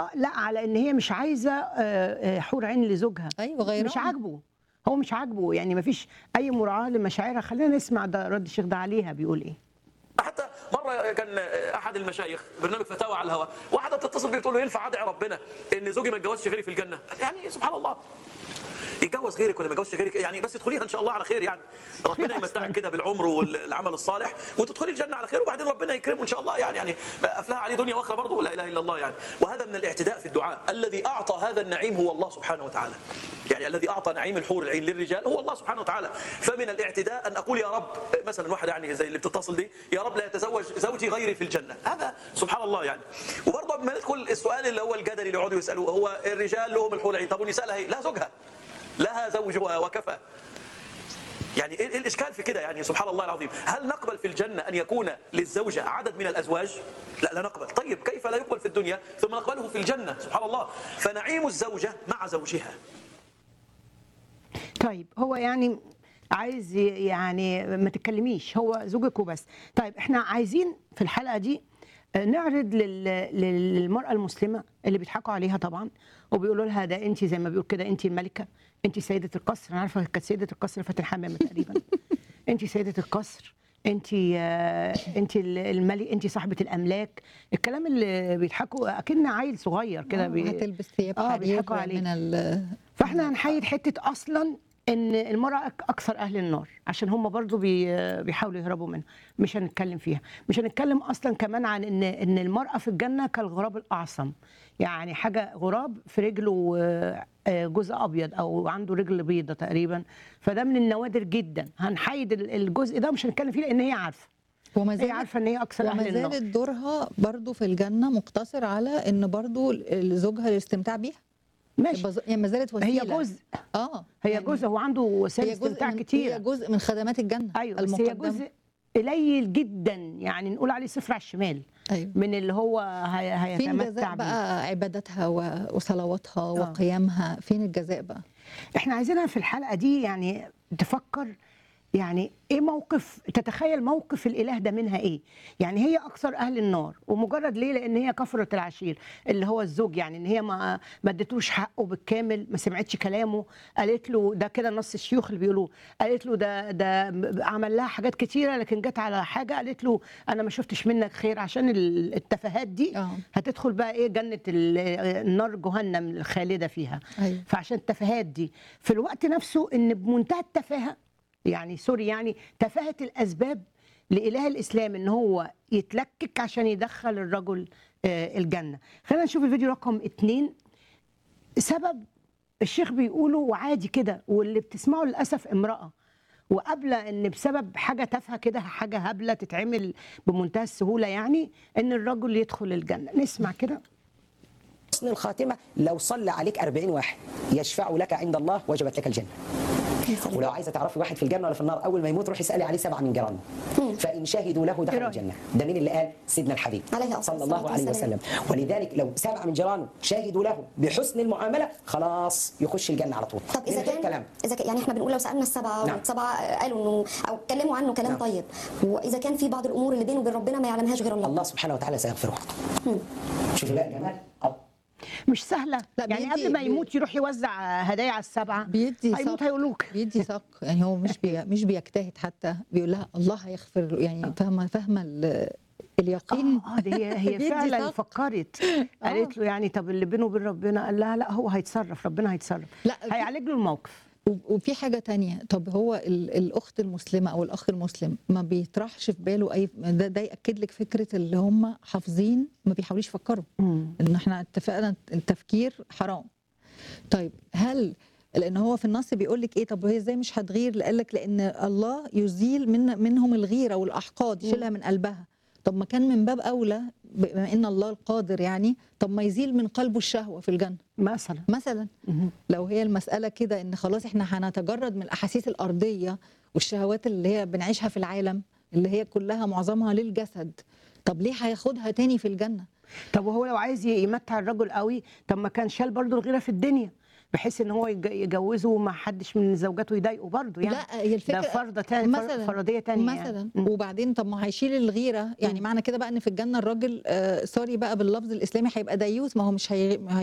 اه لا على ان هي مش عايزه آه، آه، حور عين لزوجها ايوه غيران مش عاجبه هو مش عاجبه يعني ما فيش اي مراعاه لمشاعرها خلينا نسمع ده رد الشيخ ده عليها بيقول ايه حتى مره كان احد المشايخ برنامج فتاوى على الهواء واحده بتتصل بيه بتقول له ينفع ادعي ربنا ان زوجي ما يتجوزش غيري في الجنه يعني سبحان الله يتجوز غيرك ولا ما يتجوزش غيرك يعني بس ادخليها ان شاء الله على خير يعني ربنا يمتعك كده بالعمر والعمل الصالح وتدخلي الجنه على خير وبعدين ربنا يكرمه ان شاء الله يعني يعني افلح عليه دنيا واخره برضه لا اله الا الله يعني وهذا من الاعتداء في الدعاء الذي اعطى هذا النعيم هو الله سبحانه وتعالى يعني الذي اعطى نعيم الحور العين للرجال هو الله سبحانه وتعالى فمن الاعتداء ان اقول يا رب مثلا واحده يعني زي اللي بتتصل دي يا رب لا يتزوج زوجي غيري في الجنه هذا سبحان الله يعني وبرضه قبل ما ندخل السؤال اللي هو الجدلي اللي يقعدوا يسالوه هو الرجال لهم الحور العين طب والنساء لها إيه؟ لا زوجها لها زوجها وكفى يعني ايه إيه الاشكال في كده يعني سبحان الله العظيم هل نقبل في الجنه ان يكون للزوجه عدد من الازواج لا لا نقبل طيب كيف لا يقبل في الدنيا ثم نقبله في الجنه سبحان الله فنعيم الزوجه مع زوجها طيب هو يعني عايز ي- يعني ما تتكلميش هو زوجك وبس طيب احنا عايزين في الحلقه دي آه، نعرض لل- للمراه المسلمه اللي بيضحكوا عليها طبعا وبيقولوا لها ده انت زي ما بيقول كده انت الملكه انت سيده القصر انا عارفه كانت سيده القصر فاتن حمامه تقريبا انت سيده القصر انت انت الملك انت صاحبه الاملاك الكلام اللي بيضحكوا اكن عيل صغير كده بي... هتلبس ثياب آه، حرير بيضحكوا عليه. من ال فاحنا هنحيد حته اصلا ان المراه أك- اكثر اهل النار عشان هم برضو بي بيحاولوا يهربوا منها مش هنتكلم فيها مش هنتكلم اصلا كمان عن ان ان المراه في الجنه كالغراب الاعصم يعني حاجه غراب في رجله آه، آه، جزء ابيض او عنده رجل بيضه تقريبا فده من النوادر جدا هنحيد ال- الجزء ده مش هنتكلم فيه لان هي عارفه وما هي زالت عارفه ان هي اكثر وما اهل النار زالت دورها برضو في الجنه مقتصر على ان برضو زوجها الاستمتاع بيها ماشي يبقى ز- يعني ما زالت وسيله هي جزء اه هي يعني جزء هو عنده وسائل هي جزء استمتاع من كتير هي جزء من خدمات الجنه ايوه بس هي المقدمة. جزء قليل جدا يعني نقول عليه صفر على الشمال ايوه من اللي هو هي- فين هيتمتع جزاء بيه بقى عباداتها و- وصلواتها وقيامها فين الجزاء بقى احنا عايزينها في الحلقه دي يعني تفكر يعني ايه موقف تتخيل موقف الاله ده منها ايه يعني هي اكثر اهل النار ومجرد ليه لان هي كفره العشير اللي هو الزوج يعني ان هي ما ما ادتوش حقه بالكامل ما سمعتش كلامه قالت له ده كده نص الشيوخ اللي بيقولوه قالت له ده ده عمل لها حاجات كتيره لكن جت على حاجه قالت له انا ما شفتش منك خير عشان ال- التفاهات دي اه هتدخل بقى ايه جنه ال- النار جهنم الخالده فيها ايوه فعشان التفاهات دي في الوقت نفسه ان بمنتهى التفاهه يعني سوري يعني تفاهه الاسباب لاله الاسلام ان هو يتلكك عشان يدخل الرجل آه، الجنه خلينا نشوف الفيديو رقم اتنين سبب الشيخ بيقوله وعادي كده واللي بتسمعه للاسف امراه وقابله ان بسبب حاجه تافهه كده حاجه هبله تتعمل بمنتهى السهوله يعني ان الرجل يدخل الجنه نسمع كده حسن الخاتمة لو صلى عليك أربعين واحد يشفع لك عند الله وجبت لك الجنة ولو عايزة تعرفي واحد في الجنة ولا في النار أول ما يموت روحي اسألي عليه سبعة من جيرانه فإن شهدوا له دخل رأيك؟ الجنة ده مين اللي قال سيدنا الحبيب عليه أفضل صلى الله الصلاة عليه والسلام. وسلم ولذلك لو سبعة من جيرانه شهدوا له بحسن المعاملة خلاص يخش الجنة على طول طب اذا من غير كان كلام اذا كان يعني احنا بنقول لو سالنا السبعه نعم. والسبعه قالوا انه او اتكلموا عنه كلام نعم. طيب واذا كان في بعض الامور اللي بينه وبين ربنا ما يعلمهاش غير الله الله سبحانه وتعالى سيغفرها شوفي بقى جمال الله. مش سهله لا، يعني بيدي- قبل ما بي- يموت يروح يوزع هدايا على السبعه بيدي هيموت صق هيقولوك بيدي صق يعني هو مش بي مش بيجتهد حتى بيقول لها الله هيغفر له. يعني فاهمه فاهمه ال- اليقين اه دي هي هي بيدي فعلا صق. فكرت قالت له يعني طب اللي بينه وبين ربنا قال لها لا هو هيتصرف ربنا هيتصرف لا في- هيعالج له الموقف و- وفي حاجة تانية طب هو ال- الأخت المسلمة أو الأخ المسلم ما بيطرحش في باله أي ده, ده يأكد لك فكرة اللي هم حافظين ما بيحاولوش يفكروا إن إحنا اتفقنا التفكير حرام طيب هل لأن هو في النص بيقول لك إيه طب هي إزاي مش هتغير قال لك لأن الله يزيل من منهم الغيرة والأحقاد يشيلها من قلبها طب ما كان من باب أولى بما إن الله القادر يعني طب ما يزيل من قلبه الشهوة في الجنة مثلا مثلا مهم. لو هي المسألة كده إن خلاص إحنا هنتجرد من الأحاسيس الأرضية والشهوات اللي هي بنعيشها في العالم اللي هي كلها معظمها للجسد طب ليه هياخدها تاني في الجنة؟ طب وهو لو عايز يمتع الرجل قوي طب ما كان شال برضه الغيره في الدنيا بحيث ان هو يج- يجوزه وما حدش من زوجاته يضايقه برضه يعني لا هي الفكره ده فرض تاني مثلا فرضيه تانية مثلا يعني. مم. وبعدين طب ما هيشيل الغيره يعني مم. معنى كده بقى ان في الجنه الراجل آه سوري بقى باللفظ الاسلامي هيبقى ديوث ما هو مش هي...